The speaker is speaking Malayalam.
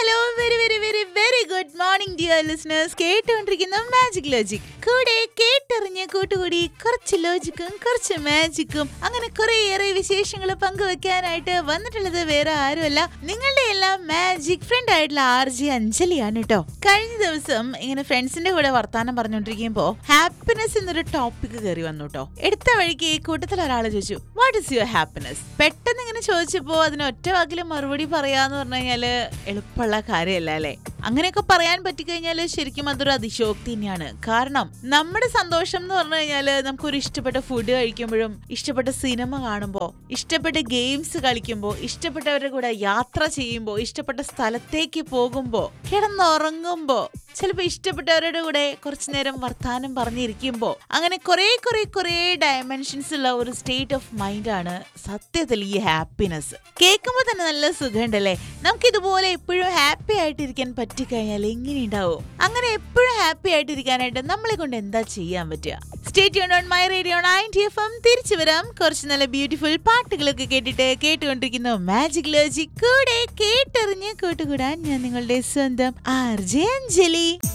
hello very very very very good morning dear listeners കേട്ടുകൊണ്ടിരിക്കുന്ന മാജിക് ലോജിക് കൂടെ കേട്ടറിഞ്ഞ് കൂട്ടുകൂടി കുറച്ച് ലോജിക്കും കുറച്ച് മാജിക്കും അങ്ങനെ കുറേയേറെ വിശേഷങ്ങൾ പങ്കുവെക്കാനായിട്ട് വന്നിട്ടുള്ളത് വേറെ ആരുമല്ല നിങ്ങളുടെ എല്ലാം മാജിക് ഫ്രണ്ട് ആയിട്ടുള്ള ആർ ജി അഞ്ജലിയാണ് കേട്ടോ കഴിഞ്ഞ ദിവസം ഇങ്ങനെ ഫ്രണ്ട്സിന്റെ കൂടെ വർത്താനം പറഞ്ഞുകൊണ്ടിരിക്കുമ്പോ ഹാപ്പിനെസ് എന്നൊരു ടോപ്പിക് കയറി വന്നു കേട്ടോ എടുത്ത വഴിക്ക് ഈ കൂട്ടത്തിൽ ഒരാൾ ചോദിച്ചു വാട്ട് ഇസ് യുവർ ഹാപ്പിനെസ് പെട്ടെന്ന് ഇങ്ങനെ ചോദിച്ചപ്പോ അതിന് ഒറ്റ വാക്കിൽ മറുപടി പറയാന്ന് പറഞ്ഞു കഴിഞ്ഞാല് എളുപ്പമുള്ള കാര്യമല്ല അല്ലെ അങ്ങനെയൊക്കെ പറയാൻ പറ്റിക്കഴിഞ്ഞാല് ശരിക്കും അതൊരു അതിശോക്തി തന്നെയാണ് കാരണം നമ്മുടെ സന്തോഷം എന്ന് പറഞ്ഞു കഴിഞ്ഞാല് നമുക്കൊരു ഇഷ്ടപ്പെട്ട ഫുഡ് കഴിക്കുമ്പോഴും ഇഷ്ടപ്പെട്ട സിനിമ കാണുമ്പോൾ ഇഷ്ടപ്പെട്ട ഗെയിംസ് കളിക്കുമ്പോൾ ഇഷ്ടപ്പെട്ടവരുടെ കൂടെ യാത്ര ചെയ്യുമ്പോൾ ഇഷ്ടപ്പെട്ട സ്ഥലത്തേക്ക് പോകുമ്പോൾ കിടന്നുറങ്ങുമ്പോൾ ചിലപ്പോൾ ഇഷ്ടപ്പെട്ടവരുടെ കൂടെ കുറച്ചു നേരം വർത്താനം പറഞ്ഞിരിക്കുമ്പോൾ അങ്ങനെ കുറെ കുറെ കുറെ ഡയമെൻഷൻസ് ഉള്ള ഒരു സ്റ്റേറ്റ് ഓഫ് മൈൻഡ് ആണ് സത്യത്തിൽ ഈ ഹാപ്പിനെസ് കേൾക്കുമ്പോൾ തന്നെ നല്ല സുഖമുണ്ടല്ലേ നമുക്ക് ഇതുപോലെ എപ്പോഴും ഹാപ്പി ആയിട്ടിരിക്കാൻ പറ്റിക്കഴിഞ്ഞാൽ എങ്ങനെ ഉണ്ടാവും അങ്ങനെ എപ്പോഴും ഹാപ്പി ആയിട്ടിരിക്കാനായിട്ട് നമ്മളെ കൊണ്ട് എന്താ ചെയ്യാൻ പറ്റുക state on my radio ninety F M തിരിച്ചു വരാം കുറച്ച് നല്ല ബ്യൂട്ടിഫുൾ പാട്ടുകളൊക്കെ കേട്ടിട്ട് കേട്ടുകൊണ്ടിരിക്കുന്ന മാജിക് ലോജി കൂടെ കേട്ടറിഞ്ഞ് കൂട്ടുകൂടാൻ ഞാൻ നിങ്ങളുടെ സ്വന്തം ആർ ജെ അഞ്ജലി